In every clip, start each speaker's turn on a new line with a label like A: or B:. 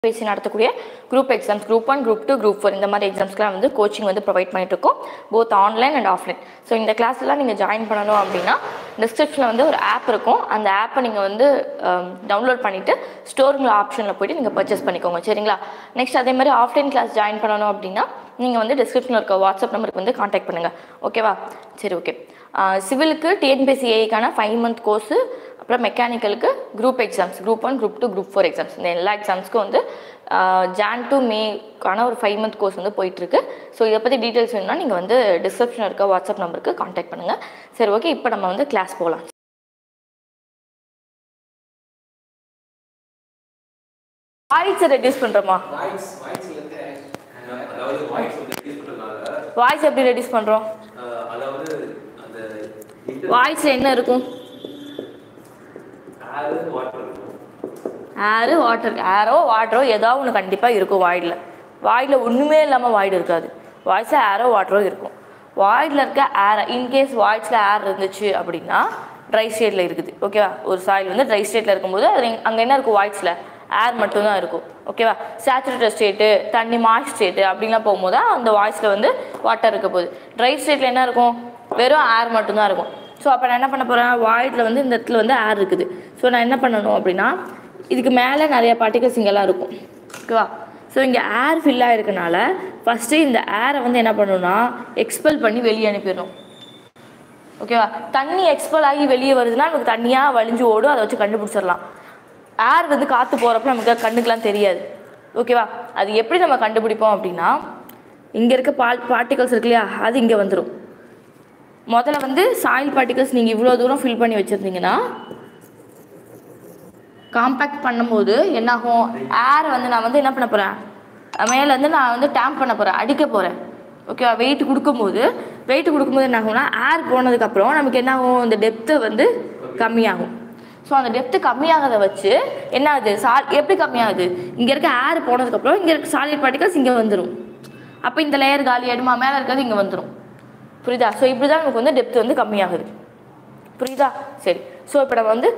A: பேசி நடத்தக்கூடிய group exams group one group two group four இந்த மாதிரி எக்ஸாம்ஸ்க்குலாம் வந்து கோச்சிங் வந்து ப்ரொவைட் பண்ணிட்டு இருக்கோம் both online and offline so இந்த கிளாஸ்லாம் நீங்கள் ஜாயின் பண்ணணும் அப்படின்னா டிஸ்கிரிப்ஷனில் வந்து ஒரு ஆப் இருக்கும் அந்த ஆப்பை நீங்கள் வந்து டவுன்லோட் பண்ணிவிட்டு ஸ்டோருங்கில் ஆப்ஷனில் போயிட்டு நீங்கள் பர்ச்சேஸ் பண்ணிக்கோங்க சரிங்களா நெக்ஸ்ட் அதே மாதிரி ஆஃப்லைன் கிளாஸ் ஜாயின் பண்ணணும் அப்படின்னா நீங்கள் வந்து டிஸ்கிரிப்ஷனில் இருக்க வாட்ஸ்அப் நம்பருக்கு வந்து காண்டாக்ட் பண்ணுங்கள் ஓகேவா சரி ஓகே சிவிலுக்கு டிஎன்பிஎஸ்சி ஏஐக்கான ஃபைவ் மந்த் கோர்ஸு அப்புறம் மெக்கானிக்கலுக்கு group exams group one group two group four exams இந்த எல்லா எக்ஸாம்ஸ்க்கும் வந்து ஜான் டு மேக்கான ஒரு ஃபைவ் மந்த் கோர்ஸ் வந்து போயிட்டுருக்கு ஸோ இதை பற்றி டீட்டெயில்ஸ் வேணும்னா நீங்கள் வந்து டிஸ்கிரிப்ஷனில் இருக்க வாட்ஸ்அப் நம்பருக்கு காண்டாக்ட் பண்ணுங்கள் சரி ஓகே இப்போ நம்ம வந்து கிளாஸ் போகலாம் வாய்ஸை ரெடியூஸ் பண்ணுறோமா
B: வாய்ஸ் வாய்ஸ் இல்ல அதாவது வாய்ஸ் வந்து யூஸ் பண்றதுனால
A: வாய்ஸ் எப்படி ரெடியூஸ் பண்ணுறோம்
B: அஹ், அதாவது அந்த
A: வாய்ஸில் என்ன இருக்கும்
B: ஏர் வாட்டர் இருக்கும்
A: ஏரு வாட்டர் ஏரோ வாட்டரோ ஏதாவது ஒன்று கண்டிப்பாக இருக்கும் வாய்டில் வாயில் ஒன்றுமே இல்லாமல் வாய்டு இருக்காது வாய்ஸில் ஏரோ வாட்டரோ இருக்கும் வாய்டில் இருக்க ஏர் இன்கேஸ் வாய்ஸில் ஏர் இருந்துச்சு அப்படின்னா ட்ரை ஸ்டேட்டில் இருக்குது ஓகேவா ஒரு சாயில் வந்து ட்ரை ஸ்டேட்டில் இருக்கும்போது அது அங்கே என்ன இருக்கும் வாய்ஸில் ஏர் மட்டும்தான் இருக்கும் ஓகேவா சேச்சுரேட்டட் ஸ்டேட்டு தண்ணி மாய்ஸ் ஸ்டேட்டு அப்படின்லாம் போகும்போது தான் அந்த வாய்ஸில் வந்து வாட்டர் இருக்க போகுது ட்ரை ஸ்டேட்டில் என்ன இருக்கும் வெறும் ஏர் மட்டும்தான் இருக்கும் ஸோ அப்போ நான் என்ன பண்ண போகிறேன் வாய்டில் வந்து இந்த இடத்துல வந்து ஏர் இருக்குது ஸோ நான் என்ன பண்ணணும் அப்படின்னா இதுக்கு மேலே நிறைய பார்ட்டிகல்ஸ் இங்கெல்லாம் இருக்கும் ஓகேவா ஸோ இங்கே ஏர் ஃபில் ஆகிருக்கனால ஃபஸ்ட்டு இந்த ஏரை வந்து என்ன பண்ணணும்னா எக்ஸ்பெல் பண்ணி வெளியே அனுப்பிடணும் ஓகேவா தண்ணி எக்ஸ்பெல் ஆகி வெளியே வருதுன்னா நமக்கு தண்ணியாக வலிஞ்சு ஓடும் அதை வச்சு கண்டுபிடிச்சிடலாம் ஏர் வந்து காற்று போகிறப்ப நமக்கு கண்ணுக்கெலாம் தெரியாது ஓகேவா அது எப்படி நம்ம கண்டுபிடிப்போம் அப்படின்னா இங்கே இருக்க பால் பார்ட்டிகல்ஸ் இருக்கு இல்லையா அது இங்கே வந்துடும் முதல்ல வந்து சாயில் பார்ட்டிகல்ஸ் நீங்கள் இவ்வளோ தூரம் ஃபில் பண்ணி வச்சுருந்தீங்கன்னா காம்பேக்ட் பண்ணும்போது என்னாகும் ஏரை வந்து நான் வந்து என்ன பண்ண போகிறேன் மேலேருந்து நான் வந்து டேம்ப் பண்ண போகிறேன் அடிக்க போகிறேன் ஓகேவா வெயிட் கொடுக்கும்போது வெயிட் கொடுக்கும்போது என்ன ஆகும்னா ஏர் போனதுக்கப்புறம் நமக்கு என்ன ஆகும் இந்த டெப்த்து வந்து கம்மியாகும் ஸோ அந்த டெப்த்து கம்மியாகிறத வச்சு என்ன ஆகுது சா எப்படி கம்மியாகுது இங்கே இருக்க ஏர் போனதுக்கப்புறம் இங்கே இருக்க சாலிட் பார்ட்டிகல்ஸ் இங்கே வந்துடும் அப்போ இந்த லேயர் காலி ஆயிடுமா மேலே இருக்கிறது இங்கே வந்துடும் புரியுதா ஸோ இப்படி தான் நமக்கு வந்து டெப்த் வந்து கம்மியாகுது புரியுதா சரி ஸோ இப்போ நம்ம வந்து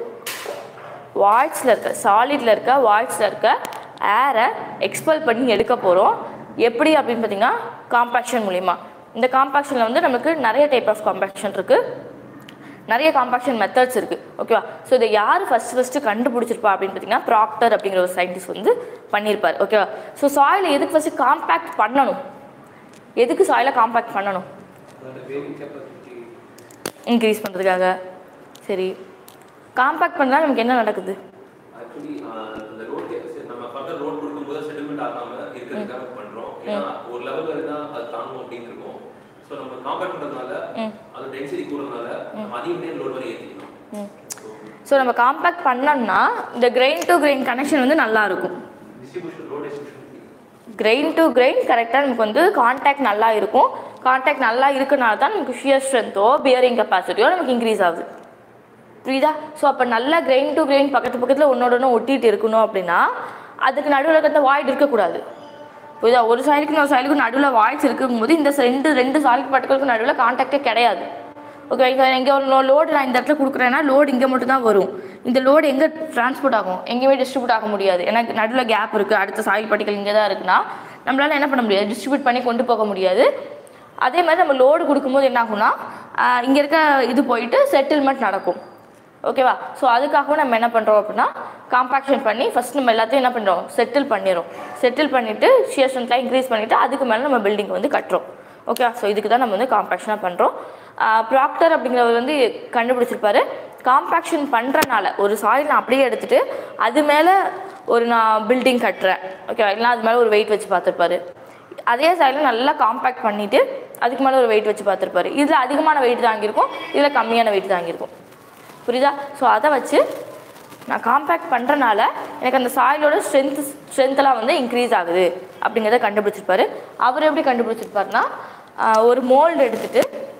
A: வாய்ஸில் இருக்க சாலிடில் இருக்க வாய்ஸில் இருக்க ஏரை எக்ஸ்பெல் பண்ணி எடுக்க போகிறோம் எப்படி அப்படின்னு பார்த்தீங்கன்னா காம்பாக்ஷன் மூலிமா இந்த காம்பாக்ஷனில் வந்து நமக்கு நிறைய டைப் ஆஃப் காம்பாக்ஷன் இருக்குது நிறைய காம்பாக்ஷன் மெத்தட்ஸ் இருக்குது ஓகேவா ஸோ இதை யார் ஃபஸ்ட்டு ஃபஸ்ட்டு கண்டுபிடிச்சிருப்பா அப்படின்னு பார்த்தீங்கன்னா ப்ராக்டர் அப்படிங்கிற ஒரு சயின்டிஸ்ட் வந்து பண்ணியிருப்பார் ஓகேவா ஸோ சாயிலை எதுக்கு ஃபஸ்ட்டு காம்பேக்ட் பண்ணணும் எதுக்கு சாயிலை காம்பேக்ட் பண்ணணும்
B: அதோட வேவிங் கெப்பாசிட்டி
A: இன்க்ரீஸ் பண்ணுறதுக்காக சரி காம்பேக்ட் பண்ணால் நமக்கு என்ன நடக்குது
B: ஆக்சுவலி அந்த ரோட் நம்ம ஃபர்தர் ரோட் கொடுக்கும்போது செட்டில்மெண்ட் ஆகாம இருக்கிறதுக்காக பண்றோம் ஏன்னா ஒரு லெவல் வரைக்கும் தான் அது தாங்கும் அப்படின்னு இருக்கும் ஸோ நம்ம காம்பேக்ட் பண்றதுனால அது டென்சிட்டி கூடுறதுனால நம்ம அதிக நேரம் லோட் வரை ஏற்றிக்கலாம்
A: ஸோ நம்ம காம்பேக்ட் பண்ணோம்னா இந்த கிரெயின் டு கிரெயின் கனெக்ஷன் வந்து நல்லா இருக்கும்
B: distribution road distribution
A: grain to grain கரெக்டாக நமக்கு வந்து காண்டாக்ட் நல்லா இருக்கும் காண்டாக்ட் நல்லா இருக்கனால தான் நமக்கு ஷியர் ஸ்ட்ரென்த்தோ பியரிங் கெப்பாசிட்டியோ நமக்கு இன்க்ரீஸ் ஆகுது புரியுதா ஸோ அப்போ நல்லா கிரெயின் டு கிரெயின் பக்கத்து பக்கத்தில் ஒன்னோட ஒன்று ஒட்டிட்டு இருக்கணும் அப்படின்னா அதுக்கு நடுவில் இருக்க அந்த வாய்டு இருக்கக்கூடாது புரியுதா ஒரு சாயிலுக்கு இன்னொரு சாயிலுக்கு நடுவில் வாய்ஸ் இருக்கும்போது இந்த ரெண்டு ரெண்டு சாலிட் பார்ட்டிகளுக்கு நடுவில் காண்டாக்டே கிடையாது ஓகே இப்போ இங்கே ஒரு லோடு நான் இந்த இடத்துல கொடுக்குறேன்னா லோடு இங்கே மட்டும் தான் வரும் இந்த லோடு எங்கே டிரான்ஸ்போர்ட் ஆகும் எங்கேயுமே டிஸ்ட்ரிபியூட் ஆக முடியாது ஏன்னா நடுவில் கேப் இருக்குது அடுத்த சாயில் பார்ட்டிகள் இங்கே தான் இருக்குன்னா நம்மளால என்ன பண்ண முடியாது டிஸ்ட்ரிபியூட் பண்ணி கொண்டு போக முடியாது அதே மாதிரி நம்ம லோடு கொடுக்கும்போது என்ன ஆகும்னா இங்கே இருக்க இது போயிட்டு செட்டில்மெண்ட் நடக்கும் ஓகேவா ஸோ அதுக்காகவும் நம்ம என்ன பண்ணுறோம் அப்படின்னா காம்பாக்ஷன் பண்ணி ஃபஸ்ட் நம்ம எல்லாத்தையும் என்ன பண்ணுறோம் செட்டில் பண்ணிடுறோம் செட்டில் பண்ணிவிட்டு ஷியர் ஸ்ட்ரென்த்லாம் இன்க்ரீஸ் பண்ணிவிட்டு அதுக்கு மேலே நம்ம பில்டிங் வந்து கட்டுறோம் ஓகேவா ஸோ இதுக்கு தான் நம்ம வந்து காம்பாக்ஷனாக பண்ணுறோம் ப்ராக்டர் அப்படிங்கிறவர் வந்து கண்டுபிடிச்சிருப்பாரு காம்பாக்ஷன் பண்ணுறனால ஒரு சாயில் நான் அப்படியே எடுத்துகிட்டு அது மேலே ஒரு நான் பில்டிங் கட்டுறேன் ஓகேவா இல்லைனா அது மேலே ஒரு வெயிட் வச்சு பார்த்துருப்பாரு அதே சாயில நல்லா காம்பேக்ட் பண்ணிவிட்டு அதுக்கு மேலே ஒரு வெயிட் வச்சு பார்த்துருப்பாரு இதில் அதிகமான வெயிட் தாங்கியிருக்கும் இதில் கம்மியான வெயிட் தாங்கியிருக்கும் புரியுதா ஸோ அதை வச்சு நான் காம்பேக்ட் பண்ணுறனால எனக்கு அந்த சாயிலோட ஸ்ட்ரென்த் ஸ்ட்ரென்த்தெல்லாம் வந்து இன்க்ரீஸ் ஆகுது அப்படிங்கிறத கண்டுபிடிச்சிருப்பாரு அவர் எப்படி கண்டுபிடிச்சிருப்பாருன்னா ஆஹ், ஒரு மோல்டு எடுத்துட்டு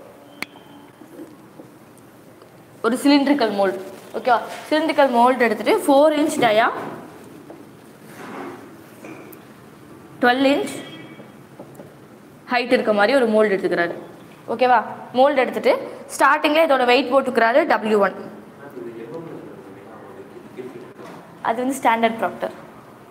A: ஒரு சிலிண்ட்ரிக்கல் மோல்டு ஓகேவா சிலிண்ட்ரிக்கல் மோல்டு எடுத்துட்டு four inch dia twelve inch height இருக்க மாதிரி ஒரு மோல்டு எடுத்துக்கிறாரு ஓகேவா மோல்டு எடுத்துட்டு ஸ்டார்டிங்கில் இதோட வெயிட் போட்டுக்கிறாரு டபிள்யூ ஒன் அது வந்து ஸ்டாண்டர்ட் ப்ராக்டர்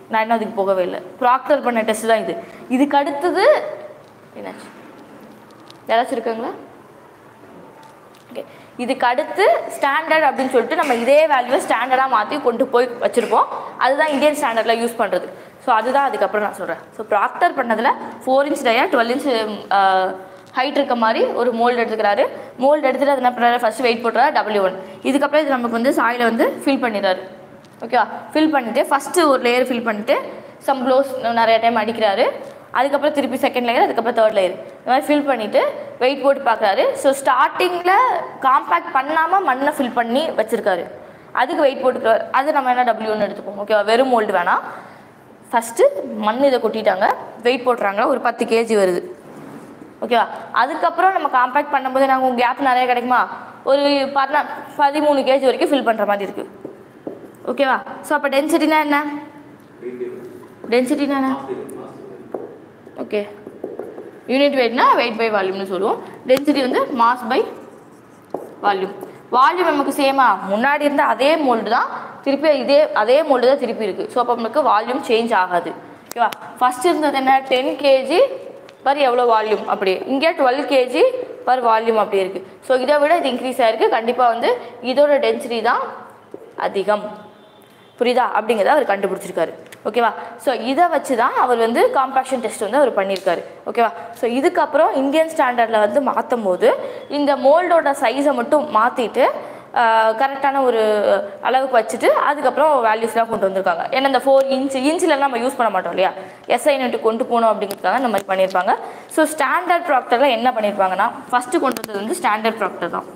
A: நான் இன்னும் அதுக்கு போகவே இல்லை ப்ராக்டர் பண்ண டெஸ்ட் தான் இது இதுக்கு அடுத்தது என்னாச்சு யாராச்சும் இருக்காங்களா ஓகே இதுக்கு அடுத்து ஸ்டாண்டர்ட் அப்படின்னு சொல்லிட்டு நம்ம இதே வேல்யூவை ஸ்டாண்டர்டாக மாற்றி கொண்டு போய் வச்சுருப்போம் அதுதான் இந்தியன் ஸ்டாண்டர்டில் யூஸ் பண்ணுறது ஸோ அதுதான் அதுக்கப்புறம் நான் சொல்கிறேன் ஸோ ப்ராக்டர் பண்ணதில் four inch dia twelve inch height இருக்க மாதிரி ஒரு மோல்டு எடுத்துக்கிறாரு மோல்டு எடுத்துட்டு அது என்ன பண்ணுறாரு ஃபஸ்ட்டு வெயிட் போட்டுறாரு டபிள்யூ ஒன் இதுக்கப்புறம் இது நமக்கு வந்து சாயில வந்து ஃபில் பண்ணிடுறாரு ஓகேவா ஃபில் பண்ணிவிட்டு ஃபஸ்ட்டு ஒரு லேயர் ஃபில் பண்ணிட்டு சம் ப்ளோஸ் நிறைய டைம் அடிக்கிறாரு அதுக்கப்புறம் திருப்பி செகண்ட் லேயர் அதுக்கப்புறம் தேர்ட் லேயர் இந்த மாதிரி ஃபில் பண்ணிவிட்டு வெயிட் போட்டு பார்க்குறாரு ஸோ ஸ்டார்டிங்கில் காம்பேக்ட் பண்ணாமல் மண்ணை ஃபில் பண்ணி வச்சுருக்காரு அதுக்கு வெயிட் போட்டுக்கிறாரு அது நம்ம என்ன டபிள்யூன்னு எடுத்துப்போம் ஓகேவா வெறும் மோல்டு வேணாம் ஃபஸ்ட்டு மண் இதை கொட்டிட்டாங்க வெயிட் போட்டுறாங்க ஒரு பத்து கேஜி வருது ஓகேவா அதுக்கப்புறம் நம்ம காம்பேக்ட் பண்ணும்போது நாங்கள் கேப் நிறைய கிடைக்குமா ஒரு பதினா பதிமூணு கேஜி வரைக்கும் ஃபில் பண்ணுற மாதிரி இருக்குது ஓகேவா ஸோ அப்போ டென்சிட்டினா என்ன டென்சிட்டினா என்ன ஓகே யூனிட் வெயிட்னா வெயிட் பை வால்யூம்னு சொல்லுவோம் டென்சிட்டி வந்து மாஸ் பை வால்யூம் வால்யூம் நமக்கு சேமா முன்னாடி இருந்த அதே மோல்டு தான் திருப்பி இதே அதே மோல்டு தான் திருப்பி இருக்குது ஸோ அப்போ நமக்கு வால்யூம் சேஞ்ச் ஆகாது ஓகேவா ஃபஸ்ட் இருந்தது என்ன டென் கேஜி பர் எவ்வளோ வால்யூம் அப்படி இங்கே டுவெல் கேஜி பர் வால்யூம் அப்படி இருக்குது ஸோ இதை விட இது இன்க்ரீஸ் ஆயிருக்கு கண்டிப்பாக வந்து இதோட டென்சிட்டி தான் அதிகம் புரியுதா அப்படிங்கிறத அவர் கண்டுபிடிச்சிருக்காரு ஓகேவா ஸோ இதை வச்சு தான் அவர் வந்து காம்பாக்ஷன் டெஸ்ட் வந்து அவர் பண்ணியிருக்காரு ஓகேவா ஸோ இதுக்கப்புறம் இந்தியன் ஸ்டாண்டர்டில் வந்து மாற்றும் போது இந்த மோல்டோட சைஸை மட்டும் மாற்றிட்டு கரெக்டான ஒரு அளவுக்கு வச்சுட்டு அதுக்கப்புறம் வேல்யூஸ்லாம் கொண்டு வந்திருக்காங்க ஏன்னா இந்த ஃபோர் இன்ச் இன்ச்சிலலாம் நம்ம யூஸ் பண்ண மாட்டோம் இல்லையா எஸ்ஐ நெட்டு கொண்டு போகணும் அப்படிங்கிறதுக்காக இந்த மாதிரி பண்ணியிருப்பாங்க ஸோ ஸ்டாண்டர்ட் ப்ராக்டரில் என்ன பண்ணியிருப்பாங்கன்னா ஃபஸ்ட்டு கொண்டு வந்தது வந்து ஸ்டாண்டர்ட் ப்ராக்டர் தான்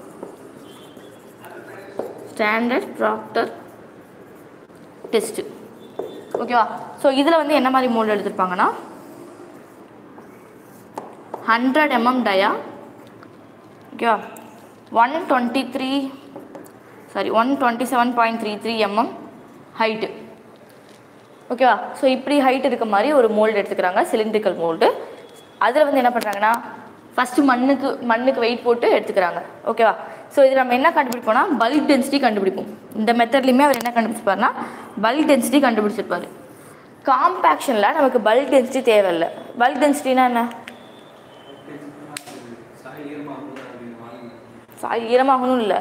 A: ஸ்டாண்டர்ட் ப்ராக்டர் டெஸ்ட்டு ஓகேவா ஸோ இதில் வந்து என்ன மாதிரி மோல்டு எடுத்திருப்பாங்கன்னா ஹண்ட்ரட் எம்எம் டயா ஓகேவா one twenty three sorry one twenty seven point three three MM height ஓகேவா ஸோ இப்படி ஹைட் இருக்க மாதிரி ஒரு மோல்டு எடுத்துக்கிறாங்க சிலிண்ட்ரிக்கல் மோல்டு அதில் வந்து என்ன பண்ணுறாங்கன்னா ஃபஸ்ட்டு மண்ணுக்கு மண்ணுக்கு வெயிட் போட்டு எடுத்துக்கிறாங்க ஓகேவா ஸோ இது நம்ம என்ன கண்டுபிடிப்போம்னா பல்க் டென்சிட்டி கண்டுபிடிப்போம் இந்த மெத்தட்லையுமே அவர் என்ன கண்டுபிடிச்சிருப்பாருன்னா பல்க் டென்சிட்டி கண்டுபிடிச்சிருப்பாரு காம்பேக்ஷனில் நமக்கு பல்க் டென்சிட்டி தேவையில்லை பல்க் டென்சிட்டினா என்ன சாய் ஈரமாகணும் இல்லை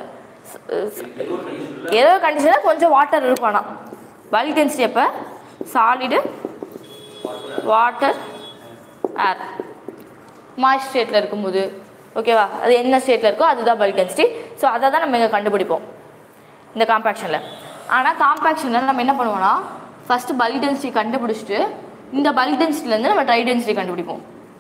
A: ஏதோ கண்டிஷனில் கொஞ்சம் வாட்டர் இருக்கும் ஆனால் பல்க் டென்சிட்டி அப்போ சாலிடு வாட்டர் ஏர் மாய்ஸ் ஸ்டேட்டில் இருக்கும்போது ஓகேவா அது என்ன ஸ்டேட்டில் இருக்கோ அதுதான் பல்க் டென்சிட்டி ஸோ அதை தான் நம்ம இங்கே கண்டுபிடிப்போம் இந்த காம்பேக்ஷனில் ஆனால் காம்பேக்ஷனில் நம்ம என்ன பண்ணுவோம்னா ஃபஸ்ட்டு பல்க் டென்சிட்டி கண்டுபிடிச்சிட்டு இந்த பல்க் டென்சிட்டிலேருந்து நம்ம ட்ரை டென்சிட்டி கண்டுபிடிப்போம்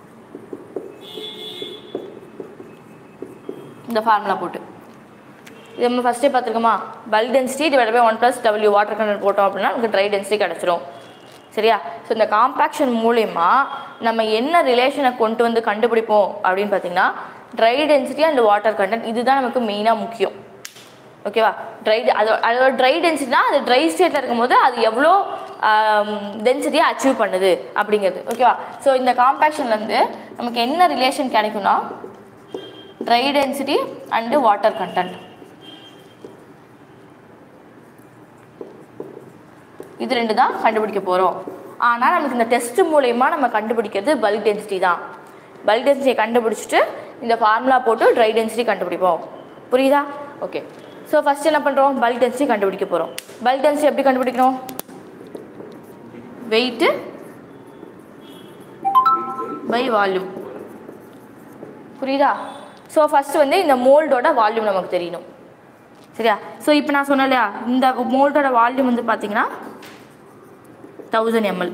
A: இந்த ஃபார்முலா போட்டு இது நம்ம ஃபஸ்ட்டே பார்த்துருக்கோமா bulk density divide by one plus W water content போட்டோம் அப்படின்னா நமக்கு ட்ரை டென்சிட்டி கிடச்சிரும் சரியா ஸோ இந்த காம்பேக்ஷன் மூலயமா நம்ம என்ன ரிலேஷனை கொண்டு வந்து கண்டுபிடிப்போம் அப்படின்னு பார்த்தீங்கன்னா dry density and water content இதுதான் நமக்கு மெயினாக முக்கியம் ஓகேவா ட்ரை அது அதோட ட்ரை டென்சிட்டினா அது ட்ரை ஸ்டேட்டில் இருக்கும்போது அது எவ்வளோ டென்சிட்டியை அச்சீவ் பண்ணுது அப்படிங்கிறது ஓகேவா ஸோ இந்த காம்பேக்ஷன்லேருந்து நமக்கு என்ன ரிலேஷன் கிடைக்கும்னா dry density and water content இது ரெண்டு தான் கண்டுபிடிக்க போகிறோம் ஆனால் நமக்கு இந்த டெஸ்ட் மூலயமா நம்ம கண்டுபிடிக்கிறது பல்க் டென்சிட்டி தான் பல்க் டென்சிட்டியை கண்டுபிடிச்சிட்டு இந்த ஃபார்முலா போட்டு ட்ரை டென்சிட்டி கண்டுபிடிப்போம் புரியுதா ஓகே ஸோ ஃபஸ்ட் என்ன பண்ணுறோம் பல்க் டென்சிட்டி கண்டுபிடிக்க போகிறோம் பல்க் டென்சிட்டி எப்படி கண்டுபிடிக்கணும் வெயிட்டு பை வால்யூம் புரியுதா ஸோ ஃபஸ்ட்டு வந்து இந்த மோல்டோட வால்யூம் நமக்கு தெரியணும் சரியா ஸோ இப்போ நான் சொன்னேன் இல்லையா இந்த மோல்டோட வால்யூம் வந்து பார்த்தீங்கன்னா தௌசண்ட் எம்எல்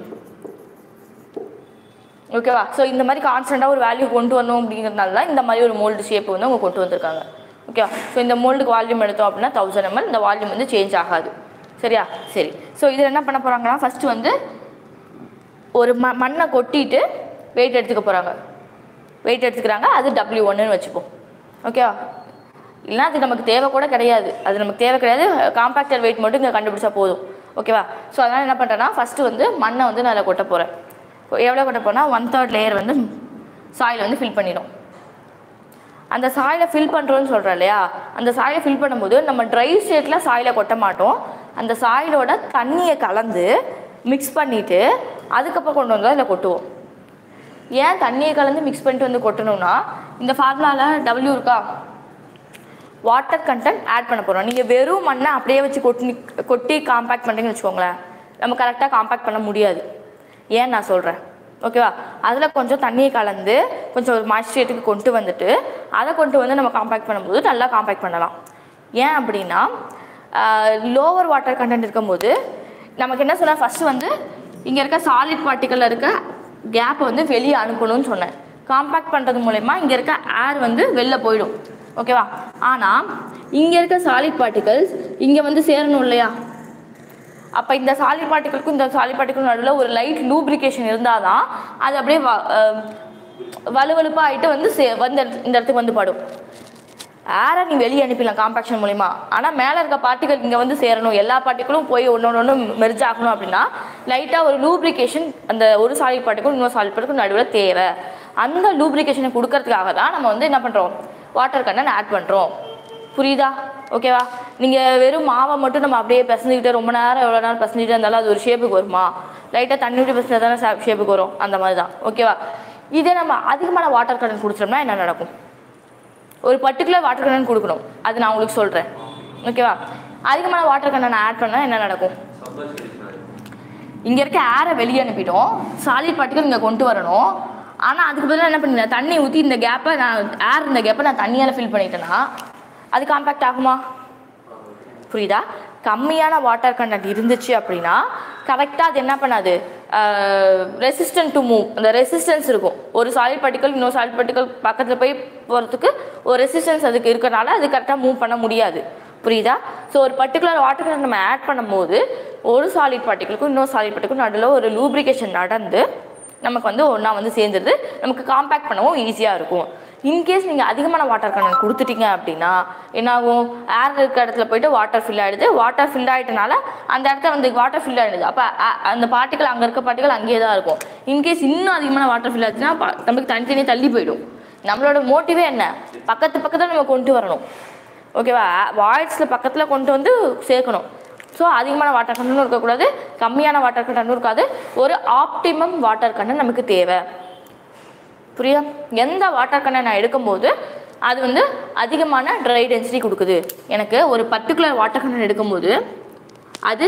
A: ஓகேவா ஸோ இந்த மாதிரி கான்ஸ்டண்ட்டாக ஒரு வேல்யூ கொண்டு வரணும் அப்படிங்கிறதுனால தான் இந்த மாதிரி ஒரு மோல்டு ஷேப் வந்து அவங்க கொண்டு வந்திருக்காங்க ஓகேவா ஸோ இந்த மோல்டுக்கு வால்யூம் எடுத்தோம் அப்படின்னா தௌசண்ட் எம்எல் இந்த வால்யூம் வந்து சேஞ்ச் ஆகாது சரியா சரி ஸோ இதில் என்ன பண்ண போகிறாங்கன்னா ஃபஸ்ட்டு வந்து ஒரு ம மண்ணை கொட்டிட்டு வெயிட் எடுத்துக்க போகிறாங்க வெயிட் எடுத்துக்கிறாங்க அது டபிள்யூ ஒன்றுன்னு வச்சுப்போம் ஓகேவா இல்லைனா அது நமக்கு தேவை கூட கிடையாது அது நமக்கு தேவை கிடையாது காம்பேக்டர் வெயிட் மட்டும் இங்கே கண்டுபிடிச்சா போதும் ஓகேவா ஸோ அதனால் என்ன பண்ணுறேன்னா ஃபஸ்ட்டு வந்து மண்ணை வந்து நான் அதில் கொட்ட போகிறேன் எவ்வளோ கொட்ட போனால் ஒன் தேர்ட் லேயர் வந்து சாயில் வந்து ஃபில் பண்ணிடும் அந்த சாயிலை ஃபில் பண்ணுறோன்னு சொல்கிறோம் இல்லையா அந்த சாயிலை ஃபில் பண்ணும்போது நம்ம ட்ரை ஸ்டேட்டில் சாயிலை கொட்ட மாட்டோம் அந்த சாயிலோட தண்ணியை கலந்து மிக்ஸ் பண்ணிவிட்டு அதுக்கப்புறம் கொண்டு வந்து அதில் கொட்டுவோம் ஏன் தண்ணியை கலந்து மிக்ஸ் பண்ணிட்டு வந்து கொட்டணும்னா இந்த ஃபார்முலாவில் டபிள்யூ இருக்கா வாட்டர் கண்டென்ட் ஆட் பண்ண போகிறோம் நீங்கள் வெறும் மண்ணை அப்படியே வச்சு கொட்டி கொட்டி காம்பேக்ட் பண்ணுறீங்கன்னு வச்சுக்கோங்களேன் நம்ம கரெக்டாக காம்பேக்ட் பண்ண முடியாது ஏன் நான் சொல்கிறேன் ஓகேவா அதில் கொஞ்சம் தண்ணியை கலந்து கொஞ்சம் ஒரு மாய்ஸ்சரேட்டுக்கு கொண்டு வந்துட்டு அதை கொண்டு வந்து நம்ம காம்பேக்ட் பண்ணும்போது நல்லா காம்பேக்ட் பண்ணலாம் ஏன் அப்படின்னா லோவர் வாட்டர் கண்டென்ட் இருக்கும்போது நமக்கு என்ன சொன்னால் ஃபஸ்ட்டு வந்து இங்கே இருக்க சாலிட் பார்ட்டிக்கலில் இருக்க கேப்பை வந்து வெளியே அனுப்பணும்னு சொன்னேன் காம்பேக்ட் பண்ணுறது மூலயமா இங்கே இருக்க ஏர் வந்து வெளில போயிடும் ஓகேவா ஆனால் இங்கே இருக்க சாலிட் பார்ட்டிகல்ஸ் இங்கே வந்து சேரணும் இல்லையா அப்போ இந்த சாலிட் பார்ட்டிகளுக்கும் இந்த சாலிட் பார்ட்டிகளுக்கும் நடுவில் ஒரு லைட் லூப்ரிகேஷன் இருந்தால் தான் அது அப்படியே வ- அஹ் வலுவலுப்பாக ஆகிட்டு வந்து சே வந்து இந்த இடத்துக்கு வந்து படும் ஏரை நீ வெளியே அனுப்பிடலாம் காம்பாக்ஷன் மூலிமா ஆனால் மேலே இருக்க பார்ட்டிகள் இங்கே வந்து சேரணும் எல்லா பார்ட்டிகளும் போய் ஒன்று ஒன்று மெர்ஜ் ஆகணும் அப்படின்னா லைட்டாக ஒரு லூப்ரிகேஷன் அந்த ஒரு சாலிட் பார்ட்டிக்கும் இன்னொரு சாலிட் பார்ட்டிக்கும் நடுவில் தேவை அந்த லூப்ரிகேஷனை கொடுக்கறதுக்காக தான் நம்ம வந்து என்ன பண்ணுறோம் வாட்டர் கண்டன் ஆட் பண்ணுறோம் புரியுதா ஓகேவா நீங்கள் வெறும் மாவை மட்டும் நம்ம அப்படியே பிசைஞ்சுக்கிட்டு ரொம்ப நேரம் எவ்வளோ நேரம் பிசைஞ்சிட்டு இருந்தாலும் அது ஒரு ஷேப்புக்கு வருமா லைட்டாக தண்ணி விட்டு பிசைஞ்சா தானே ஷேப்புக்கு வரும் அந்த மாதிரி தான் ஓகேவா இதே நம்ம அதிகமான வாட்டர் கண்டன் குடிச்சிட்டோம்னா என்ன நடக்கும் ஒரு பர்டிகுலர் வாட்டர் கண்டன் கொடுக்கணும் அது நான் உங்களுக்கு சொல்கிறேன் ஓகேவா அதிகமான வாட்டர் கண்டன் ஆட் பண்ணால் என்ன நடக்கும் இங்கே இருக்க ஏரை வெளியே அனுப்பிட்டோம் சாலிட் பார்ட்டிகள் இங்கே கொண்டு வரணும் ஆனால் அதுக்கு பதிலாக என்ன பண்ணிட்டேன் தண்ணி ஊற்றி இந்த கேப்பை நான் ஏர் இந்த கேப்பை நான் தண்ணியால் ஃபில் பண்ணிட்டேன்னா அது காம்பேக்ட் ஆகுமா புரியுதா கம்மியான வாட்டர் கண்டென்ட் இருந்துச்சு அப்படின்னா கரெக்டாக அது என்ன பண்ணாது ரெசிஸ்டன்ட் டு மூவ் அந்த ரெசிஸ்டன்ஸ் இருக்கும் ஒரு சாலிட் பார்ட்டிகல் இன்னொரு சாலிட் பார்ட்டிகல் பக்கத்தில் போய் போகிறதுக்கு ஒரு ரெசிஸ்டன்ஸ் அதுக்கு இருக்கறனால அது கரெக்டாக மூவ் பண்ண முடியாது புரியுதா ஸோ ஒரு பர்டிகுலர் வாட்டர் கண்டென்ட் நம்ம ஆட் பண்ணும்போது ஒரு சாலிட் பார்ட்டிகளுக்கும் இன்னொரு சாலிட் பார்ட்டிக்கும் நடுவில் ஒரு லூப்ரிகேஷன் நடந்து நமக்கு வந்து ஒன்றா வந்து சேர்ந்துருது நமக்கு காம்பேக்ட் பண்ணவும் ஈஸியாக இருக்கும் இன்கேஸ் நீங்கள் அதிகமான வாட்டர் கண்டென்ட் கொடுத்துட்டீங்க அப்படின்னா என்னாகும் ஏர் இருக்க இடத்துல போயிட்டு வாட்டர் ஃபில் ஆகிடுது வாட்டர் ஃபில் ஆகிட்டனால அந்த இடத்துல வந்து வாட்டர் ஃபில் ஆகிடுது அப்போ அந்த பார்ட்டிகள் அங்கே இருக்க பார்ட்டிகள் அங்கேயே தான் இருக்கும் இன்கேஸ் இன்னும் அதிகமான வாட்டர் ஃபில் ஆச்சுன்னா ப- நமக்கு தனித்தனி தள்ளி போயிடும் நம்மளோட மோட்டிவே என்ன பக்கத்து பக்கத்தில் நம்ம கொண்டு வரணும் ஓகேவா வாய்ஸில் பக்கத்தில் கொண்டு வந்து சேர்க்கணும் ஸோ அதிகமான வாட்டர் கண்டனும் இருக்கக்கூடாது கம்மியான வாட்டர் கண்டனும் இருக்காது ஒரு ஆப்டிமம் வாட்டர் கண்டன் நமக்கு தேவை புரியுதா எந்த வாட்டர் கண்ணை நான் எடுக்கும்போது அது வந்து அதிகமான ட்ரை டென்சிட்டி கொடுக்குது எனக்கு ஒரு பர்டிகுலர் வாட்டர் கண்ணன் எடுக்கும்போது அது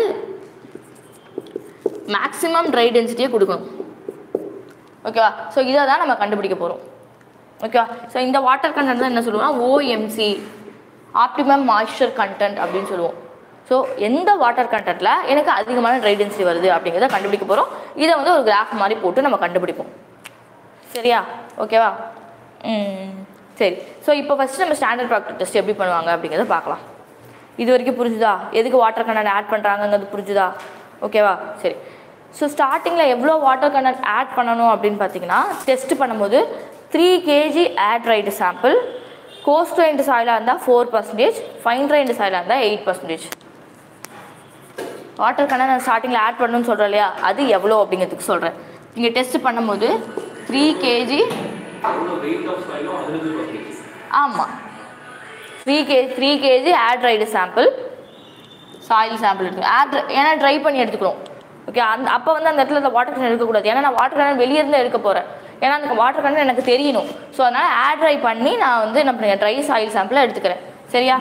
A: மேக்ஸிமம் ட்ரை டென்சிட்டியை கொடுக்கணும் ஓகேவா ஸோ இதை தான் நம்ம கண்டுபிடிக்க போகிறோம் ஓகேவா ஸோ இந்த வாட்டர் கண்டென்ட் தான் என்ன சொல்லுவோம் ஓஎம்சி ஆப்டிமம் மாய்ஸ்சர் கண்டென்ட் அப்படின்னு சொல்லுவோம் ஸோ எந்த வாட்டர் கண்டென்ட்டில் எனக்கு அதிகமான ட்ரை டென்சிட்டி வருது அப்படிங்கிறத கண்டுபிடிக்க போகிறோம் இதை வந்து ஒரு கிராஃப் மாதிரி போட்டு நம்ம கண்டுபிடிப்போம் சரியா ஓகேவா ம் சரி ஸோ இப்போ ஃபஸ்ட்டு நம்ம ஸ்டாண்டர்ட் ப்ராக்டர் டெஸ்ட் எப்படி பண்ணுவாங்க அப்படிங்கிறத பார்க்கலாம் இது வரைக்கும் புரிஞ்சுதா எதுக்கு வாட்டர் கண்டென்ட் ஆட் பண்ணுறாங்கங்கிறது புரிஞ்சுதா ஓகேவா சரி ஸோ ஸ்டார்டிங்கில் எவ்வளோ வாட்டர் கண்டென்ட் ஆட் பண்ணணும் அப்படின்னு பார்த்தீங்கன்னா டெஸ்ட் பண்ணும்போது three KG air dried sample கோஸ்ட் ரைண்டு சாயிலாக இருந்தால் ஃபோர் பர்சன்டேஜ் ஃபைன் ரைண்டு சாயிலாக இருந்தால் எயிட் பர்சன்டேஜ் வாட்டர் கண்டென்ட் நான் ஸ்டார்டிங்கில் ஆட் பண்ணணும்னு சொல்கிறேன் இல்லையா அது எவ்வளோ அப்படிங்கிறதுக்கு சொல்கிறேன் இங்கே டெஸ்ட் பண்ணும்போது த்ரீ கேஜி
B: எவ்வளோ வெயிட் ஆஃப் சாயிலோ அதிலிருந்து பர்சன்டேஜ்
A: ஆமாம் three K three KG air dried sample soil sample இருக்குது ஆட் ஏன்னா ட்ரை பண்ணி எடுத்துக்கணும் ஓகே அந்த அப்போ வந்து அந்த இடத்துல அந்த வாட்டர் கண்ணன் எடுக்கக்கூடாது ஏன்னா நான் வாட்டர் கண்ணன் வெளியே இருந்து எடுக்க போகிறேன் ஏன்னா அந்த வாட்டர் கண்ணன் எனக்கு தெரியணும் ஸோ அதனால் ஆட் ட்ரை பண்ணி நான் வந்து என்ன பண்ணுறேன் ட்ரை சாயில் சாம்பிளை எடுத்துக்கிறேன் சரியா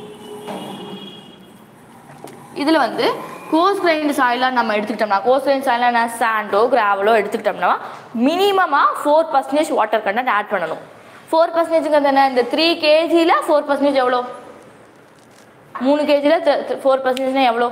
A: இதில் வந்து கோஸ் கிரைண்ட் சாயிலாக நம்ம எடுத்துக்கிட்டோம்னா கோஸ் கிரைண்ட் சாயிலாக நான் சாண்டோ கிராவலோ எடுத்துக்கிட்டோம்னா மினிமமாக four percentage water content add பண்ணணும் ஃபோர் பர்சன்டேஜுங்கிறது என்ன இந்த த்ரீ கேஜியில் ஃபோர் பர்சன்டேஜ் எவ்வளோ மூணு கேஜியில் ஃபோர் பர்சன்டேஜ்னா எவ்வளோ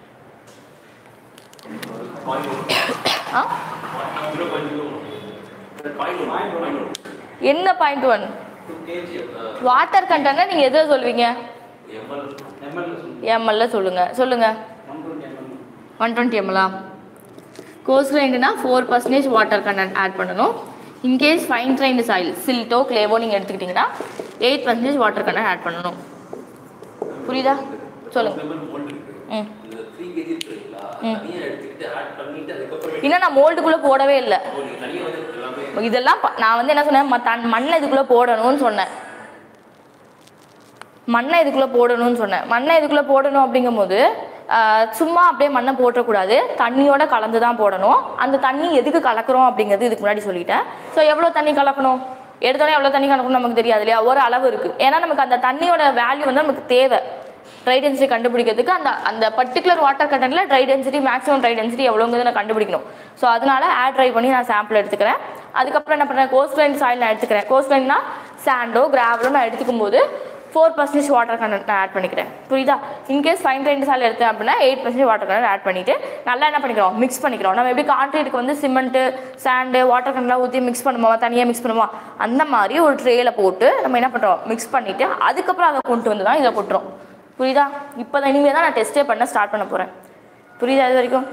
A: ஆ
B: zero point zero point point
A: என்ன point one
B: two KG
A: water கண்டென்ட்டை நீங்கள் எதில் சொல்வீங்க
B: எம்எல் எம்எல்
A: எம்எல்ல சொல்லுங்கள் சொல்லுங்கள் ஒன் டுவெண்ட்டி எம்எல்லா கோஸ் கிரைண்டுனா four percentage water content add பண்ணணும் இன்கேஸ் ஃபைன் கிரைண்டு சாயில் சில்ட்டோ கிளேவோ நீங்கள் எடுத்துக்கிட்டிங்கன்னா eight percentage water content add பண்ணணும் புரியுதா சொல்லுங்க
B: மோல்டு இருக்கு
A: ம்
B: இந்த த்ரீ கேஜி இருக்குங்களா தனியாக எடுத்துக்கிட்டு ஆட் பண்ணிட்டு அதுக்கப்புறம்
A: இன்னும் நான் மோல்டுக்குள்ளே போடவே இல்லை
B: ஓ நீங்கள் தனியாக வந்து எல்லாமே
A: இதெல்லாம் ப- நான் வந்து என்ன சொன்னேன் ம- தன் மண்ணை இதுக்குள்ளே போடணும்னு சொன்னேன் மண்ணை இதுக்குள்ளே போடணும்னு சொன்னேன் மண்ணை இதுக்குள்ளே போடணும் அப்படிங்கும்போது ஆஹ் சும்மா அப்படியே மண்ணை போட்டக்கூடாது தண்ணியோட கலந்து தான் போடணும் அந்த தண்ணி எதுக்கு கலக்குறோம் அப்படிங்கிறது இதுக்கு முன்னாடி சொல்லிட்டேன் ஸோ எவ்வளோ தண்ணி கலக்கணும் எடுத்தோடனே எவ்வளோ தண்ணி கலக்கணும் நமக்கு தெரியாது இல்லையா ஒரு அளவு இருக்குது ஏன்னா நமக்கு அந்த தண்ணியோட வேல்யூ வந்து நமக்கு தேவை ட்ரை டென்சிட்டி கண்டுபிடிக்கிறதுக்கு அந்த அந்த பர்டிகுலர் வாட்டர் கண்டென்ட்ல dry density maximum dry density எவ்வளோங்கிறது நான் கண்டுபிடிக்கணும் ஸோ அதனால ஆட் ட்ரை பண்ணி நான் சாம்பிள் எடுத்துக்கிறேன் அதுக்கப்புறம் என்ன பண்ணுறேன் கோஸ்ட்லைன் சாயில் நான் எடுத்துக்கிறேன் கோஸ்ட்லைன்னா சாண்டோ கிராவலோ நான் எடுத்துக்கும் போது ஃபோர் பர்சன்டேஜ் வாட்டர் கண்டென்ட் நான் ஆட் பண்ணிக்கிறேன் புரியுதா இன்கேஸ் ஃபைன் ட்ரைன் சாயில் எடுத்தேன் அப்படின்னா eight percentage water content add பண்ணிட்டு நல்லா என்ன பண்ணிக்கிறோம் மிக்ஸ் பண்ணிக்கிறோம் நம்ம எப்படி கான்கிரீட்டுக்கு வந்து சிமெண்ட்டு சாண்டு வாட்டர் கண்டென்ட்லாம் ஊற்றி மிக்ஸ் பண்ணுவோமா தனியாக மிக்ஸ் பண்ணுவோமா அந்த மாதிரி ஒரு ட்ரேல போட்டு நம்ம என்ன பண்ணுறோம் மிக்ஸ் பண்ணிட்டு அதுக்கப்புறம் அதை கொண்டு வந்து தான் இதை கொட்டுறோம் புரியுதா இப்போ தான் இனிமேல் தான் நான் டெஸ்ட்டே பண்ண ஸ்டார்ட் பண்ண போகிறேன் புரியுதா இது வரைக்கும்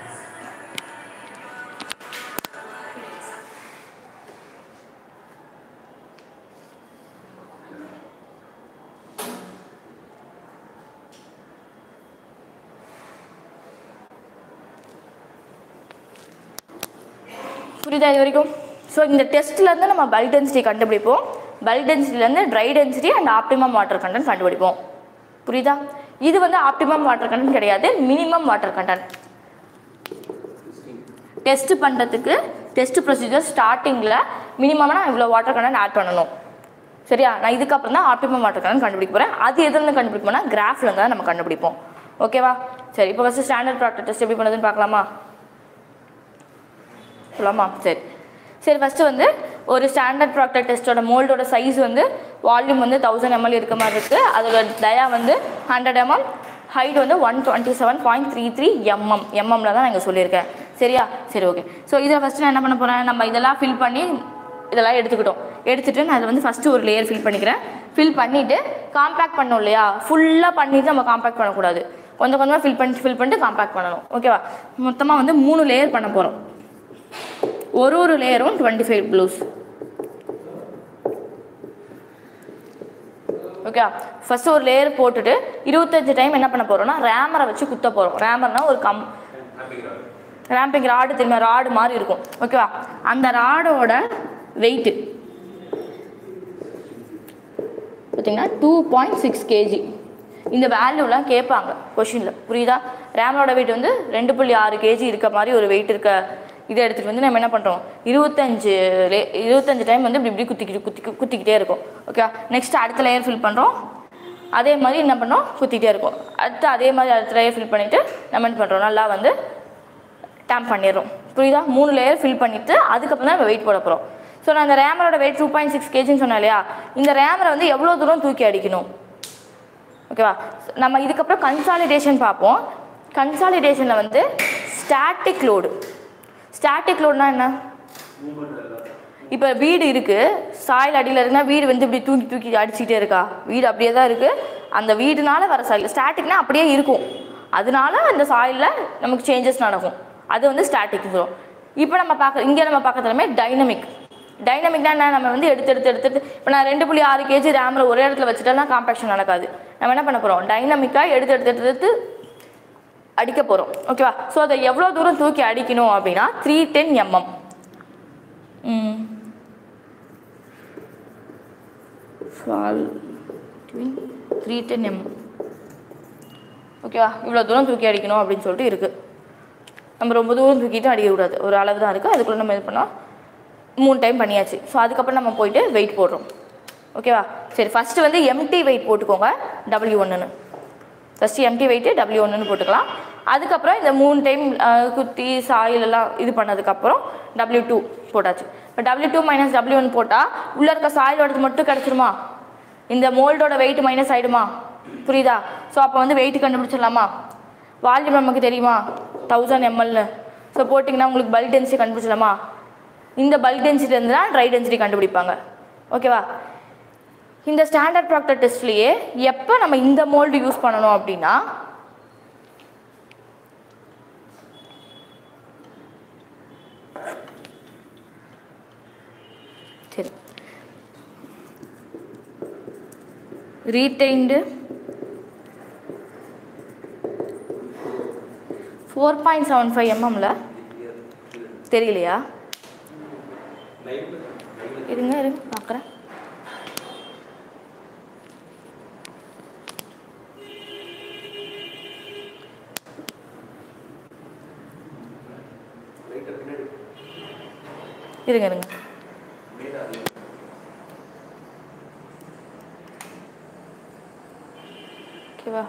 A: புரியுதா இது வரைக்கும் ஸோ இந்த டெஸ்ட்லேருந்து நம்ம பல் டென்சிட்டி கண்டுபிடிப்போம் பல் டென்சிட்டிலேருந்து dry density and optimum water content கண்டுபிடிப்போம் புரியுதா இது வந்து ஆப்டிமம் வாட்டர் கண்டென்ட் கிடையாது மினிமம் வாட்டர் கண்டென்ட் டெஸ்ட் பண்ணுறதுக்கு டெஸ்ட் ப்ரொசீஜர் ஸ்டார்டிங்கில் மினிமமாக நான் இவ்வளோ வாட்டர் கண்டென்ட் ஆட் பண்ணணும் சரியா நான் இதுக்கப்புறம் தான் ஆப்டிமம் வாட்டர் கண்டென்ட் கண்டுபிடிக்க போகிறேன் அது எதுலேருந்து கண்டுபிடிப்போம்னா கிராஃப்ல தான் நம்ம கண்டுபிடிப்போம் ஓகேவா சரி இப்போ ஃபஸ்ட்டு ஸ்டாண்டர்ட் ப்ராடக்ட் டெஸ்ட் எப்படி பண்ணுறதுன்னு பார்க்கலாமா சொல்லலாமா சரி சரி ஃபஸ்ட்டு வந்து ஒரு ஸ்டாண்டர்ட் ப்ராக்டர் டெஸ்ட்டோட மோல்டோட சைஸ் வந்து வால்யூம் வந்து தௌசண்ட் எம்எல் இருக்க மாதிரி இருக்குது அதோட டயா வந்து ஹண்ட்ரட் எம்எம் ஹைட் வந்து one twenty seven point three three MM எம்எம்ல தான் நான் இங்கே சொல்லியிருக்கேன் சரியா சரி ஓகே ஸோ இதில் ஃபஸ்ட்டு நான் என்ன பண்ண போகிறேன் நம்ம இதெல்லாம் ஃபில் பண்ணி இதெல்லாம் எடுத்துக்கிட்டோம் எடுத்துகிட்டு நான் அதை வந்து ஃபஸ்ட்டு ஒரு லேயர் ஃபில் பண்ணிக்கிறேன் ஃபில் பண்ணிவிட்டு காம்பேக்ட் பண்ணோம் இல்லையா ஃபுல்லாக பண்ணிவிட்டு நம்ம காம்பேக்ட் பண்ணக்கூடாது கொஞ்சம் கொஞ்சமாக ஃபில் பண்ணி ஃபில் பண்ணிட்டு காம்பேக்ட் பண்ணணும் ஓகேவா மொத்தமாக வந்து மூணு லேயர் பண்ண போகிறோம் ஒரு ஒரு லேயரும் twenty five blows okay first ஒரு லேயர் போட்டுட்டு இருபத்தஞ்சு டைம் என்ன பண்ண போறோம்னா ரேமரை வச்சு குத்த போறோம் ரேமர்னா ஒரு கம் ரேம்பிங் ராடு திரும்ப ராடு மாதிரி இருக்கும் ஓகேவா அந்த ராடோட வெயிட்டு பார்த்தீங்கன்னா டூ பாயிண்ட் சிக்ஸ் கேஜி இந்த வேல்யூலாம் கேட்பாங்க கொஷினில் புரியுதா ரேமரோட வெயிட் வந்து ரெண்டு புள்ளி ஆறு கேஜி இருக்க மாதிரி ஒரு வெயிட் இருக்க இதை எடுத்துகிட்டு வந்து நம்ம என்ன பண்ணுறோம் இருபத்தஞ்சு லே இருபத்தஞ்சு டைம் வந்து இப்படி இப்படி குத்திக்கிட்டு குத்தி குத்திக்கிட்டே இருக்கும் ஓகே நெக்ஸ்ட் அடுத்த லேயர் ஃபில் பண்ணுறோம் அதே மாதிரி என்ன பண்ணோம் குத்திக்கிட்டே இருக்கும் அடுத்து அதே மாதிரி அடுத்த லேயர் ஃபில் பண்ணிவிட்டு நம்ம என்ன பண்ணுறோம் நல்லா வந்து டேம்ப் பண்ணிடுறோம் புரியுதா மூணு லேயர் ஃபில் பண்ணிவிட்டு அதுக்கப்புறம் தான் நம்ம வெயிட் போட போகிறோம் ஸோ நான் இந்த ரேமரோட வெயிட் டூ பாயிண்ட் சிக்ஸ் கேஜின்னு சொன்னேன் இல்லையா இந்த ரேமரை வந்து எவ்வளோ தூரம் தூக்கி அடிக்கணும் ஓகேவா நம்ம இதுக்கப்புறம் கன்சாலிடேஷன் பார்ப்போம் கன்சாலிடேஷனில் வந்து ஸ்டாட்டிக் லோடு ஸ்டாட்டிக் லோடுனா என்ன இப்போ வீடு இருக்குது சாயில் அடியில் இருக்குன்னா வீடு வந்து இப்படி தூக்கி தூக்கி அடிச்சுக்கிட்டே இருக்கா வீடு அப்படியே தான் இருக்குது அந்த வீடுனால வர சாயில் ஸ்டாட்டிக்னா அப்படியே இருக்கும் அதனால அந்த சாயிலில் நமக்கு சேஞ்சஸ் நடக்கும் அது வந்து ஸ்டாட்டிக் சொல்லுவோம் இப்போ நம்ம பார்க்க இங்கே நம்ம பார்க்கறதுலாமே டைனமிக் டைனமிக்னா என்ன நம்ம வந்து எடுத்து எடுத்து எடுத்து இப்போ நான் ரெண்டு புள்ளி ஆறு கேஜி ரேமில் ஒரே இடத்துல வச்சுட்டேன்னா காம்பேக்ஷன் நடக்காது நம்ம என்ன பண்ண போகிறோம் டைனமிக்காக எடுத்து எடுத்து எடுத்து எடுத்து அடிக்க போகிறோம் ஓகேவா ஸோ அதை எவ்வளோ தூரம் தூக்கி அடிக்கணும் அப்படின்னா three ten MM three ten MM ஓகேவா இவ்வளோ தூரம் தூக்கி அடிக்கணும் அப்படின்னு சொல்லிட்டு இருக்குது நம்ம ரொம்ப தூரம் தூக்கிட்டு அடிக்கக்கூடாது ஒரு அளவு தான் இருக்குது அதுக்குள்ளே நம்ம இது பண்ணோம் மூணு டைம் பண்ணியாச்சு ஸோ அதுக்கப்புறம் நம்ம போயிட்டு வெயிட் போடுறோம் ஓகேவா சரி ஃபஸ்ட்டு வந்து எம்டி வெயிட் போட்டுக்கோங்க டபிள்யூ ஒன்றுன்னு ஃபஸ்ட்டு எம்டி வெயிட்டு டபிள்யூ ஒன்றுன்னு போட்டுக்கலாம் அதுக்கப்புறம் இந்த மூணு டைம் குத்தி சாயில் எல்லாம் இது பண்ணதுக்கப்புறம் டபிள்யூ டூ போட்டாச்சு இப்போ W two minus W one போட்டால் உள்ளே இருக்க சாயிலோடது மட்டும் கிடச்சிருமா இந்த மோல்டோட வெயிட் மைனஸ் ஆகிடுமா புரியுதா ஸோ அப்போ வந்து வெயிட் கண்டுபிடிச்சிடலாமா வால்யூம் நமக்கு தெரியுமா தௌசண்ட் எம்எல்னு ஸோ போட்டிங்கன்னா உங்களுக்கு பல்க் டென்சிட்டி கண்டுபிடிச்சிடலாமா இந்த பல்க் டென்சிட்டி இருந்து தான் ட்ரை டென்சிட்டி கண்டுபிடிப்பாங்க ஓகேவா இந்த ஸ்டாண்டர்ட் ப்ராக்டர் டெஸ்ட்லேயே எப்போ நம்ம இந்த மோல்டு யூஸ் பண்ணணும் அப்படின்னா சரி retained four point seven five எம்எம்ல தெரியலையா இருங்க இருங்க பார்க்குறேன் இருங்க இருங்க
B: மேல அது
A: ஓகேவா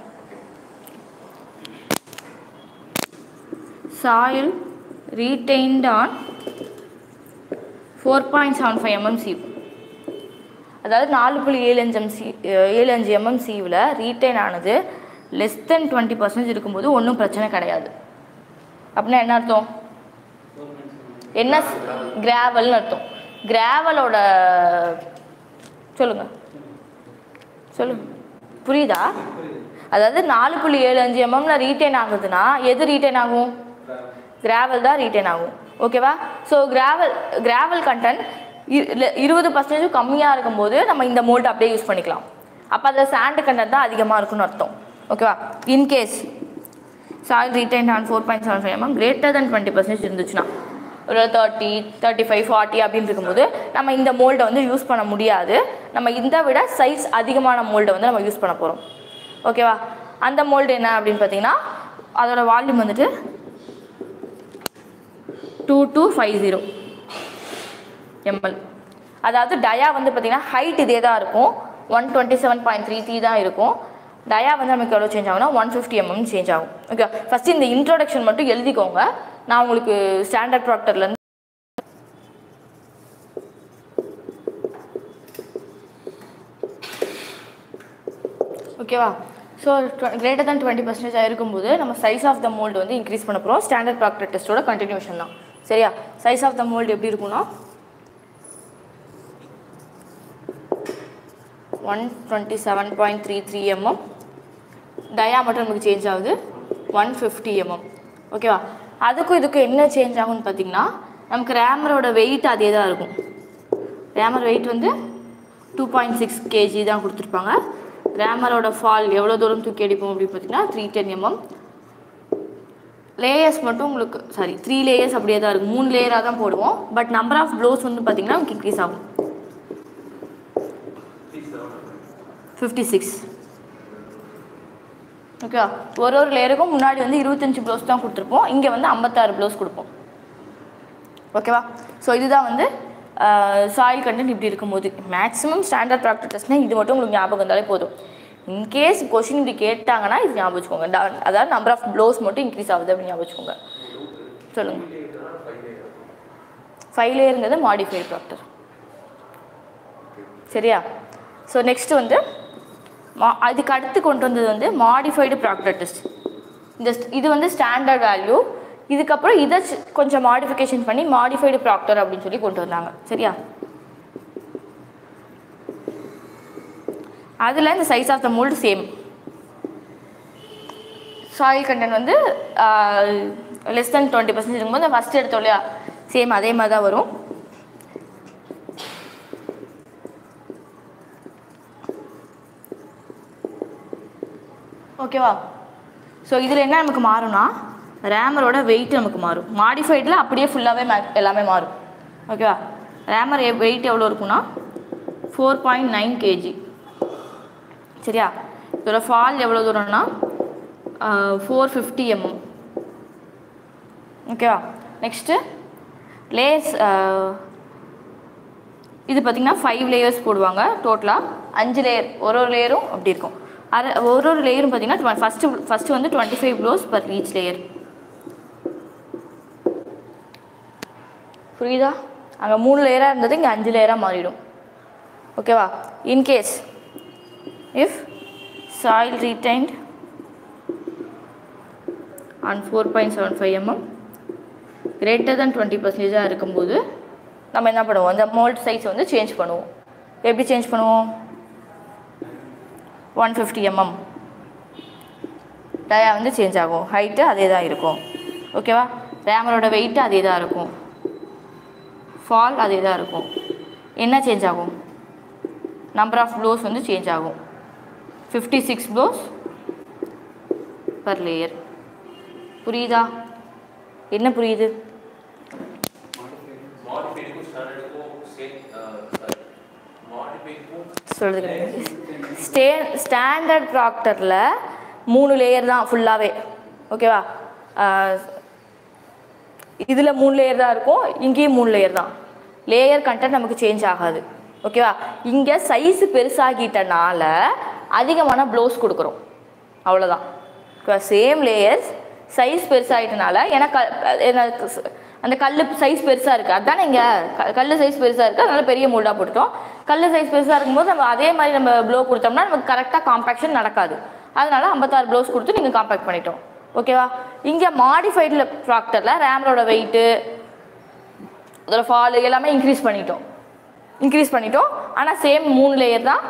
A: soil retained on four point seven five MM sieve அதாவது நாலு புள்ளி ஏழு அஞ்சு எம்சி ஏழு அஞ்சு எம்எம் சீவில் ரீட்டைன் ஆனது லெஸ் தென் டுவெண்ட்டி பர்சன்டேஜ் இருக்கும்போது ஒன்றும் பிரச்சனை கிடையாது அப்படின்னா என்ன அர்த்தம் என்ன கிராவல்னு அர்த்தம் கிராவலோட சொல்லுங்க சொல்லுங்க புரியுதா அதாவது நாலு புள்ளி ஏழு அஞ்சு எம்எம்ல ரீட்டைன் ஆகுதுன்னா எது ரீட்டைன் ஆகும் கிராவல் தான் ரீட்டைன் ஆகும் ஓகேவா ஸோ கிராவல் கிராவல் கண்டென்ட் இருபது பர்சன்டேஜ் கம்மியாக இருக்கும்போது நம்ம இந்த மோல்டு அப்படியே யூஸ் பண்ணிக்கலாம் அப்போ அதில் சாண்ட் கண்டென்ட் தான் அதிகமாக இருக்கும்னு அர்த்தம் ஓகேவா in case soil retain on four point seven five MM greater than twenty percentage இருந்துச்சுன்னா ஒரு தேர்ட்டி தேர்ட்டி ஃபைவ் ஃபார்ட்டி அப்படின்னு இருக்கும்போது நம்ம இந்த மோல்டை வந்து யூஸ் பண்ண முடியாது நம்ம இந்த விட சைஸ் அதிகமான மோல்டை வந்து நம்ம யூஸ் பண்ண போகிறோம் ஓகேவா அந்த மோல்டு என்ன அப்படின்னு பார்த்தீங்கன்னா அதோட வால்யூம் வந்துட்டு two two five zero ML அதாவது டயா வந்து பார்த்தீங்கன்னா ஹைட் இதே தான் இருக்கும் one twenty seven point three three தான் இருக்கும் டயா வந்து நமக்கு எவ்வளோ சேஞ்ச் ஆகும்னா ஒன் ஃபிஃப்டி எம்எம் சேஞ்ச் ஆகும் ஓகே ஃபஸ்ட்டு இந்த இன்ட்ரோடக்ஷன் மட்டும் எழுதிக்கோங்க நான் உங்களுக்கு ஸ்டாண்டர்ட் ப்ராக்டர்லேருந்து ஓகேவா so greater than twenty percentage இருக்கும்போது நம்ம சைஸ் ஆஃப் த மோல்டு வந்து இன்க்ரீஸ் பண்ண போகிறோம் ஸ்டாண்டர்ட் ப்ராக்டர் டெஸ்ட்டோட கண்டினியூஷன் தான் சரியா சைஸ் ஆஃப் த மோல்டு எப்படி இருக்கும்னா one twenty seven point three three MM dia மட்டும் நமக்கு சேஞ்ச் ஆகுது ஒன் ஃபிஃப்டி எம்எம் ஓகேவா அதுக்கும் இதுக்கும் என்ன சேஞ்ச் ஆகும்னு பார்த்தீங்கன்னா நமக்கு ரேமரோட வெயிட் அதே தான் இருக்கும் ரேமர் வெயிட் வந்து டூ பாயிண்ட் சிக்ஸ் கேஜி தான் கொடுத்துருப்பாங்க ரேமரோட ஃபால் எவ்வளோ தூரம் தூக்கி அடிப்போம் அப்படின்னு பார்த்தீங்கன்னா த்ரீ டென் எம்எம் லேயர்ஸ் மட்டும் உங்களுக்கு சாரி த்ரீ லேயர்ஸ் அப்படியே தான் இருக்கும் மூணு லேயராக தான் போடுவோம் பட் நம்பர் ஆஃப் ப்ளோஸ் வந்து பார்த்தீங்கன்னா நமக்கு இன்க்ரீஸ் ஆகும் ஃபிஃப்டி சிக்ஸ் ஓகேவா ஒரு ஒரு லேயருக்கும் முன்னாடி வந்து இருபத்தஞ்சு ப்ளவுஸ் தான் கொடுத்துருப்போம் இங்கே வந்து ஐம்பத்தாறு ப்ளவுஸ் கொடுப்போம் ஓகேவா ஸோ இதுதான் வந்து சாயில் கண்டென்ட் இப்படி இருக்கும்போது மேக்ஸிமம் ஸ்டாண்டர்ட் ப்ராக்டிஸ் டெஸ்ட்னா இது மட்டும் உங்களுக்கு ஞாபகம் இருந்தாலே போதும் இன்கேஸ் கொஷின் இப்படி கேட்டாங்கன்னா இது ஞாபகம் வச்சுக்கோங்க Da- அதாவது நம்பர் ஆஃப் ப்ளவுஸ் மட்டும் இன்க்ரீஸ் ஆகுது அப்படின்னு ஞாபகம் வச்சுக்கோங்க சொல்லுங்கள் ஃபைவ் லேயருங்கிறது மாடிஃபைடு ப்ராக்டர் சரியா ஸோ நெக்ஸ்ட் வந்து மா அதுக்கு அடுத்து கொண்டு வந்தது வந்து மாடிஃபைடு ப்ராக்டர் டெஸ்ட் இந்த st- இது வந்து ஸ்டாண்டர்ட் வேல்யூ இதுக்கப்புறம் இதை சி- கொஞ்சம் மாடிஃபிகேஷன் பண்ணி மாடிஃபைடு ப்ராக்டர் அப்படின்னு சொல்லி கொண்டு வந்தாங்க சரியா அதில் இந்த size of the mould same soil content வந்து லெஸ் தென் டுவெண்ட்டி பர்சன்டேஜ் இருக்கும்போது ஃபஸ்ட் எடுத்தோம் இல்லையா சேம் அதே மாதிரி தான் வரும் ஓகேவா ஸோ இதில் என்ன நமக்கு மாறும்னா ரேமரோட வெயிட் நமக்கு மாறும் மாடிஃபைடில் அப்படியே ஃபுல்லாகவே மே எல்லாமே மாறும் ஓகேவா ரேமர் வெயிட் எவ்வளோ இருக்கும்னா ஃபோர் பாயிண்ட் நைன் கேஜி சரியா இதோட ஃபால் எவ்வளோ தூரம்னா ஃபோர் ஃபிஃப்டி எம்எம் ஓகேவா நெக்ஸ்ட்டு லேயர்ஸ் இது பார்த்திங்கன்னா ஃபைவ் லேயர்ஸ் போடுவாங்க டோட்டலாக அஞ்சு லேயர் ஒரு ஒரு லேயரும் அப்படி இருக்கும் அரை ஒரு ஒரு லேயரும் பார்த்தீங்கன்னா ஃபஸ்ட்டு ஃபஸ்ட்டு வந்து twenty five blows per each layer புரியுதா அங்கே மூணு லேயராக இருந்தது இங்கே அஞ்சு லேயராக மாறிடும் ஓகேவா in case if soil retained on four point seven five MM greater than twenty பர்சன்டேஜாக இருக்கும்போது நம்ம என்ன பண்ணுவோம் அந்த மோல்ட் சைஸ் வந்து சேஞ்ச் பண்ணுவோம் எப்படி சேஞ்ச் பண்ணுவோம் ஒன் ஃபிஃப்டி எம்எம் டயா வந்து சேஞ்ச் ஆகும் ஹைட்டு அதே தான் இருக்கும் ஓகேவா ரேமரோட வெயிட்டு அதே தான் இருக்கும் ஃபால் அதே தான் இருக்கும் என்ன சேஞ்ச் ஆகும் நம்பர் ஆஃப் ப்ளோஸ் வந்து சேஞ்ச் ஆகும் fifty six blows per layer புரியுதா என்ன புரியுது
B: மாடிஃபைடுக்கும் ஸ்டாண்டர்டுக்கும் சேம் மாடிஃபைடுக்கும்
A: சொல்கிறது ஸ்டே ஸ்டாண்டர்ட் ப்ராக்டரில் மூணு லேயர் தான் ஃபுல்லாகவே ஓகேவா இதில் மூணு லேயர் தான் இருக்கும் இங்கேயும் மூணு லேயர் தான் லேயர் கண்டென்ட் நமக்கு சேஞ்ச் ஆகாது ஓகேவா இங்கே சைஸ் பெருசாகிட்டனால அதிகமான ப்ளவுஸ் கொடுக்குறோம் அவ்வளோதான் சேம் லேயர்ஸ் சைஸ் பெருசாகிட்டனால ஏன்னா க எனக்கு ஸ்- அந்த கல் சைஸ் பெருசாக இருக்குது அதானே இங்கே கல் சைஸ் பெருசாக இருக்குது அதனால பெரிய மோல்டாக போட்டுட்டோம் கல் சைஸ் பெருசாக இருக்கும்போது நம்ம அதே மாதிரி நம்ம ப்ளோ கொடுத்தோம்னா நமக்கு கரெக்டாக காம்பேக்ஷன் நடக்காது அதனால ஐம்பத்தாறு ப்ளவுஸ் கொடுத்து நீங்கள் காம்பேக்ட் பண்ணிட்டோம் ஓகேவா இங்கே மாடிஃபைடில் ப்ராக்டரில் ரேமரோட வெயிட்டு அதோட ஃபால் எல்லாமே இன்க்ரீஸ் பண்ணிட்டோம் இன்க்ரீஸ் பண்ணிட்டோம் ஆனால் சேம் மூணு லேயர் தான்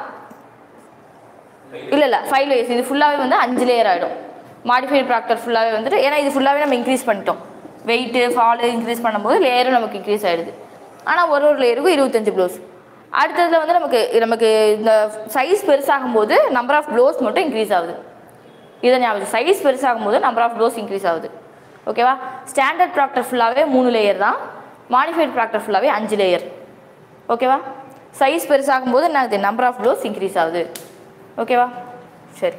A: இல்லை இல்லை ஃபைவ் லேயர்ஸ் இது ஃபுல்லாகவே வந்து அஞ்சு லேயர் ஆகிடும் மாடிஃபைட் ப்ராக்டர் ஃபுல்லாகவே வந்துட்டு ஏன்னா இது ஃபுல்லாகவே நம்ம இன்க்ரீஸ் பண்ணிட்டோம் வெயிட்டு ஃபால் இன்க்ரீஸ் பண்ணும்போது லேயரும் நமக்கு இன்க்ரீஸ் ஆகிடுது ஆனால் ஒரு ஒரு லேயருக்கும் இருபத்தஞ்சு ப்ளவுஸ் அடுத்ததுல வந்து நமக்கு நமக்கு இந்த சைஸ் பெருசாகும்போது நம்பர் ஆஃப் ப்ளவுஸ் மட்டும் இன்க்ரீஸ் ஆகுது இதை ஞாபகம் சைஸ் பெருசாகும்போது நம்பர் ஆஃப் ப்ளவுஸ் இன்க்ரீஸ் ஆகுது ஓகேவா ஸ்டாண்டர்ட் ப்ராக்டர் ஃபுல்லாகவே மூணு லேயர் தான் மாடிஃபைட் ப்ராக்டர் ஃபுல்லாகவே அஞ்சு லேயர் ஓகேவா சைஸ் பெருசாகும்போது என்ன ஆகுது நம்பர் ஆஃப் ப்ளவுஸ் இன்க்ரீஸ் ஆகுது ஓகேவா சரி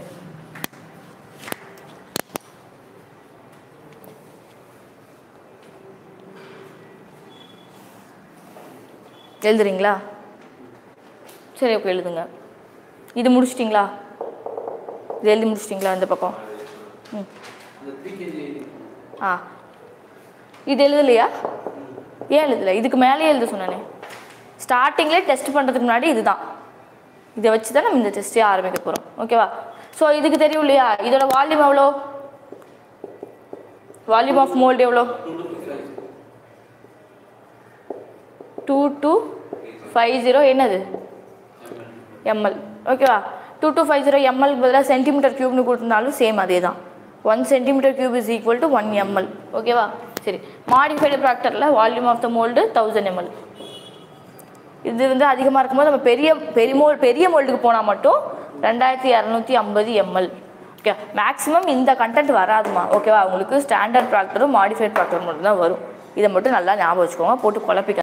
A: எழுதுறீங்களா சரி ஓகே எழுதுங்க இது முடிச்சிட்டிங்களா இது எழுதி முடிச்சிட்டிங்களா இந்த பக்கம் ம்
C: அந்த த்ரீ கேஜி
A: ஆ இது எழுதலையா ஏன் எழுதலை இதுக்கு மேலேயே எழுத சொன்னானே ஸ்டார்டிங்லேயே டெஸ்ட் பண்ணுறதுக்கு முன்னாடி இதுதான் இதை வச்சு தான் நம்ம இந்த டெஸ்ட்டே ஆரம்பிக்க போகிறோம் ஓகேவா ஸோ இதுக்கு தெரியும் இல்லையா இதோட வால்யூம் எவ்வளோ வால்யூம் ஆஃப் மோல்டு எவ்வளோ டூ டூ ஃபைவ் ஜீரோ என்னது எம்எல் ஓகேவா டூ டூ ஃபைவ் ஜீரோ எம்எல்க்கு பதிலாக சென்டிமீட்டர் க்யூப்னு கொடுத்திருந்தாலும் சேம் அதே தான் one centimetre cube is equal to one ML ஓகேவா சரி மாடிஃபைடு ப்ராக்டரில் volume of the mould thousand ML இது வந்து அதிகமாக இருக்கும்போது நம்ம பெரிய பெரிய மோல் பெரிய மோல்டுக்கு போனால் மட்டும் ரெண்டாயிரத்தி இரநூத்தி ஐம்பது எம்எல் ஓகே மேக்ஸிமம் இந்த கண்டென்ட் வராதுமா ஓகேவா உங்களுக்கு ஸ்டாண்டர்ட் ப்ராக்டரும் மாடிஃபைட் ப்ராக்டரும் மட்டும் தான் வரும் இதை மட்டும் நல்லா ஞாபகம் வச்சுக்கோங்க போட்டு குழப்பிக்க